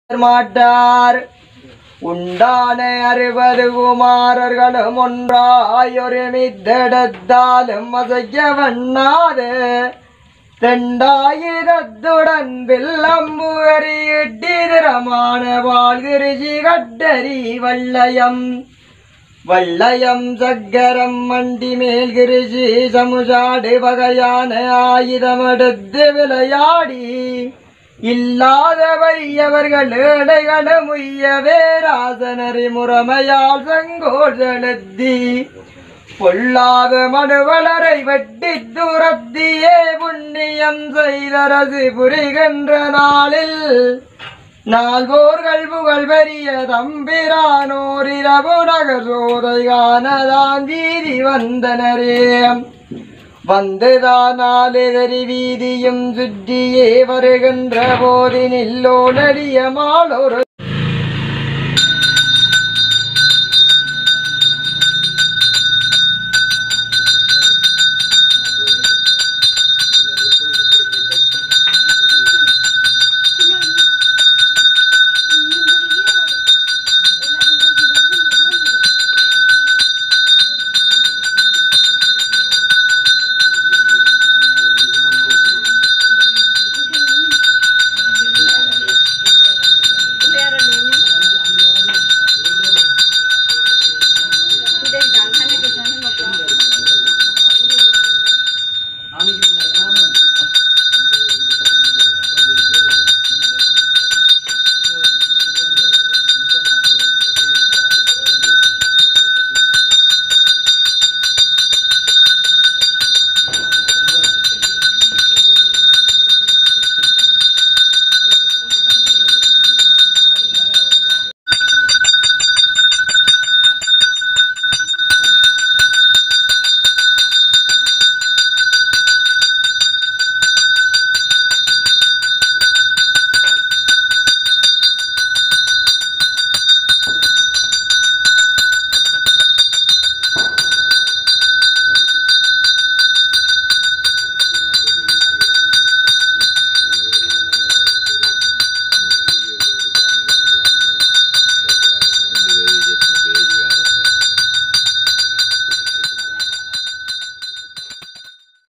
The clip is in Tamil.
மாட்டார் உண்டான அறுபது குமாரர்களும் ஒன்றாய் ஒருமித்தெடுத்தாலும் அசைய வண்ணாது தெண்டாயிரத்துடன் வில்லம்பு அறியிட்டிரமான வாழ்கிருஷி கட்டரி வள்ளயம் வள்ளயம் சக்கரம் மண்டி மேல் கிருஷி சமுசாடு வகையான ஆயுதமெடுத்து விளையாடி இல்லாத வறியவர்கள் ஏழைகளும் உய்யவே ராசனரி முறைமையால் செங்கோல் செலுத்தி பொல்லாத மடுவலரை வெட்டி துரத்தியே புண்ணியம் செய்தரசு புரிகின்ற நாளில் நால்வோர்கள் புகழ் பெரிய தம்பிரானோர் இரவு நகர் சோதை காணதான் வீதி வந்தனரே வந்துதான் நாலெதிரி வீதியும் சுற்றியே வருகின்ற போதினில்லோடடிய மாலொரு